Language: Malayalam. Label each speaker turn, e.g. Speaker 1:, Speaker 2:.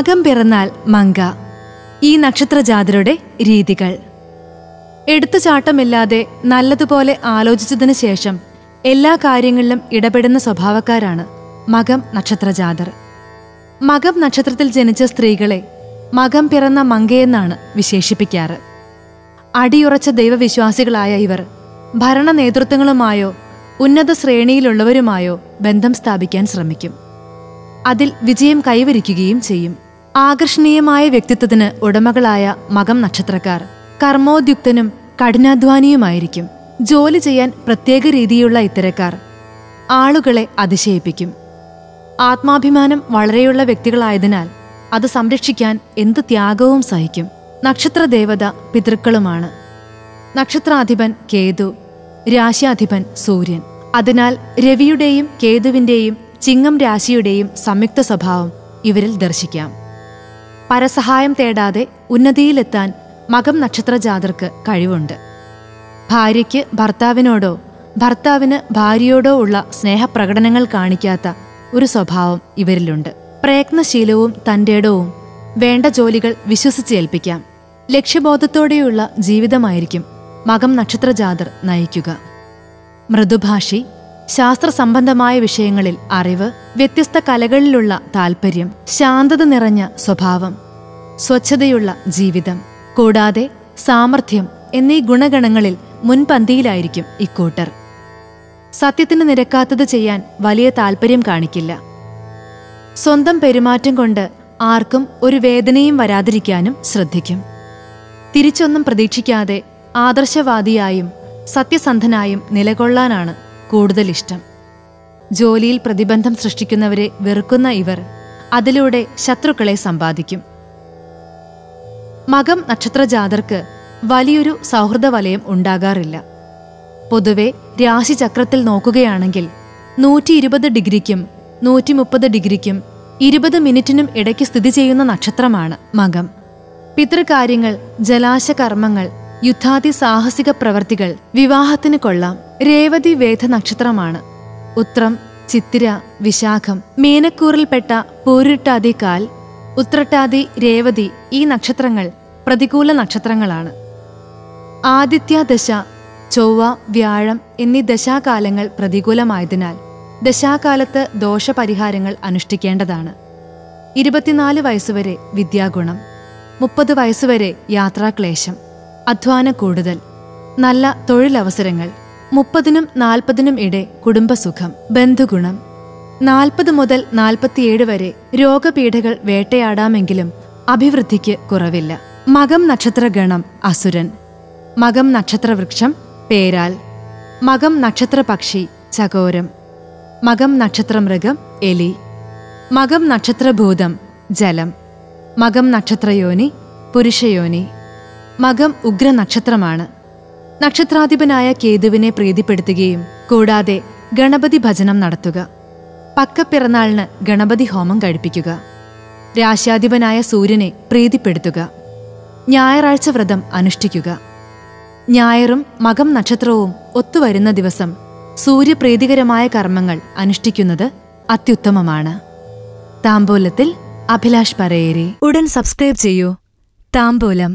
Speaker 1: മകം പിറന്നാൽ മങ്ക ഈ നക്ഷത്രജാതരുടെ രീതികൾ എടുത്തുചാട്ടമില്ലാതെ നല്ലതുപോലെ ആലോചിച്ചതിനു ശേഷം എല്ലാ കാര്യങ്ങളിലും ഇടപെടുന്ന സ്വഭാവക്കാരാണ് മകം നക്ഷത്രജാതർ മകം നക്ഷത്രത്തിൽ ജനിച്ച സ്ത്രീകളെ മകം പിറന്ന മങ്കയെന്നാണ് വിശേഷിപ്പിക്കാറ് അടിയുറച്ച ദൈവവിശ്വാസികളായ ഇവർ ഭരണ നേതൃത്വങ്ങളുമായോ ഉന്നത ശ്രേണിയിലുള്ളവരുമായോ ബന്ധം സ്ഥാപിക്കാൻ ശ്രമിക്കും അതിൽ വിജയം കൈവരിക്കുകയും ചെയ്യും ആകർഷണീയമായ വ്യക്തിത്വത്തിന് ഉടമകളായ മകം നക്ഷത്രക്കാർ കർമ്മോദ്യുക്തനും കഠിനാധ്വാനിയുമായിരിക്കും ജോലി ചെയ്യാൻ പ്രത്യേക രീതിയുള്ള ഇത്തരക്കാർ ആളുകളെ അതിശയിപ്പിക്കും ആത്മാഭിമാനം വളരെയുള്ള വ്യക്തികളായതിനാൽ അത് സംരക്ഷിക്കാൻ എന്ത് ത്യാഗവും സഹിക്കും നക്ഷത്രദേവത പിതൃക്കളുമാണ് നക്ഷത്രാധിപൻ കേതു രാശ്യാധിപൻ സൂര്യൻ അതിനാൽ രവിയുടെയും കേതുവിന്റെയും ചിങ്ങം രാശിയുടെയും സംയുക്ത സ്വഭാവം ഇവരിൽ ദർശിക്കാം പരസഹായം തേടാതെ ഉന്നതിയിലെത്താൻ മകം നക്ഷത്രജാതർക്ക് കഴിവുണ്ട് ഭാര്യയ്ക്ക് ഭർത്താവിനോടോ ഭർത്താവിന് ഭാര്യയോടോ ഉള്ള സ്നേഹപ്രകടനങ്ങൾ കാണിക്കാത്ത ഒരു സ്വഭാവം ഇവരിലുണ്ട് പ്രയത്നശീലവും തന്റേടവും വേണ്ട ജോലികൾ വിശ്വസിച്ചേൽപ്പിക്കാം ലക്ഷ്യബോധത്തോടെയുള്ള ജീവിതമായിരിക്കും മകം നക്ഷത്രജാതർ നയിക്കുക മൃദുഭാഷി ശാസ്ത്രസംബന്ധമായ വിഷയങ്ങളിൽ അറിവ് വ്യത്യസ്ത കലകളിലുള്ള താൽപ്പര്യം ശാന്തത നിറഞ്ഞ സ്വഭാവം സ്വച്ഛതയുള്ള ജീവിതം കൂടാതെ സാമർഥ്യം എന്നീ ഗുണഗണങ്ങളിൽ മുൻപന്തിയിലായിരിക്കും ഇക്കൂട്ടർ സത്യത്തിന് നിരക്കാത്തത് ചെയ്യാൻ വലിയ താൽപ്പര്യം കാണിക്കില്ല സ്വന്തം പെരുമാറ്റം കൊണ്ട് ആർക്കും ഒരു വേദനയും വരാതിരിക്കാനും ശ്രദ്ധിക്കും തിരിച്ചൊന്നും പ്രതീക്ഷിക്കാതെ ആദർശവാദിയായും സത്യസന്ധനായും നിലകൊള്ളാനാണ് കൂടുതൽ ഇഷ്ടം ജോലിയിൽ പ്രതിബന്ധം സൃഷ്ടിക്കുന്നവരെ വെറുക്കുന്ന ഇവർ അതിലൂടെ ശത്രുക്കളെ സമ്പാദിക്കും മകം നക്ഷത്രജാതർക്ക് വലിയൊരു സൗഹൃദ വലയം ഉണ്ടാകാറില്ല പൊതുവെ രാശിചക്രത്തിൽ നോക്കുകയാണെങ്കിൽ നൂറ്റി ഇരുപത് ഡിഗ്രിക്കും നൂറ്റി മുപ്പത് ഡിഗ്രിക്കും ഇരുപത് മിനിറ്റിനും ഇടയ്ക്ക് സ്ഥിതി ചെയ്യുന്ന നക്ഷത്രമാണ് മകം പിതൃകാര്യങ്ങൾ ജലാശകർമ്മങ്ങൾ യുദ്ധാദി സാഹസിക പ്രവർത്തികൾ വിവാഹത്തിന് കൊള്ളാം രേവതി വേദ നക്ഷത്രമാണ് ഉത്രം ചിത്തിര വിശാഖം മീനക്കൂറിൽപ്പെട്ട പൂരിട്ടാതി കാൽ ഉത്രട്ടാതി രേവതി ഈ നക്ഷത്രങ്ങൾ പ്രതികൂല നക്ഷത്രങ്ങളാണ് ആദിത്യ ചൊവ്വ വ്യാഴം എന്നീ ദശാകാലങ്ങൾ പ്രതികൂലമായതിനാൽ ദശാകാലത്ത് ദോഷപരിഹാരങ്ങൾ അനുഷ്ഠിക്കേണ്ടതാണ് ഇരുപത്തിനാല് വയസ്സുവരെ വിദ്യാഗുണം മുപ്പത് വയസ്സുവരെ യാത്രാക്ലേശം അധ്വാന കൂടുതൽ നല്ല തൊഴിലവസരങ്ങൾ മുപ്പതിനും നാൽപ്പതിനും ഇടെ കുടുംബസുഖം ബന്ധുഗുണം നാൽപ്പത് മുതൽ നാൽപ്പത്തിയേഴ് വരെ രോഗപീഠകൾ വേട്ടയാടാമെങ്കിലും അഭിവൃദ്ധിക്ക് കുറവില്ല മകം നക്ഷത്രഗണം അസുരൻ മകം നക്ഷത്രവൃക്ഷം പേരാൽ മകം നക്ഷത്രപക്ഷി ചകോരം മകം നക്ഷത്രമൃഗം എലി മകം നക്ഷത്രഭൂതം ജലം മകം നക്ഷത്രയോനി പുരുഷയോനി മകം ഉഗ്രനക്ഷത്രമാണ് നക്ഷത്രാധിപനായ കേതുവിനെ പ്രീതിപ്പെടുത്തുകയും കൂടാതെ ഗണപതി ഭജനം നടത്തുക പക്കപ്പിറന്നാളിന് ഗണപതി ഹോമം കഴിപ്പിക്കുക രാശ്യാധിപനായ സൂര്യനെ പ്രീതിപ്പെടുത്തുക ഞായറാഴ്ച വ്രതം അനുഷ്ഠിക്കുക ഞായറും മകം നക്ഷത്രവും ഒത്തുവരുന്ന ദിവസം സൂര്യപ്രീതികരമായ കർമ്മങ്ങൾ അനുഷ്ഠിക്കുന്നത് അത്യുത്തമമാണ് താംബൂലത്തിൽ അഭിലാഷ് പറയേരി ഉടൻ സബ്സ്ക്രൈബ് ചെയ്യൂ താംബൂലം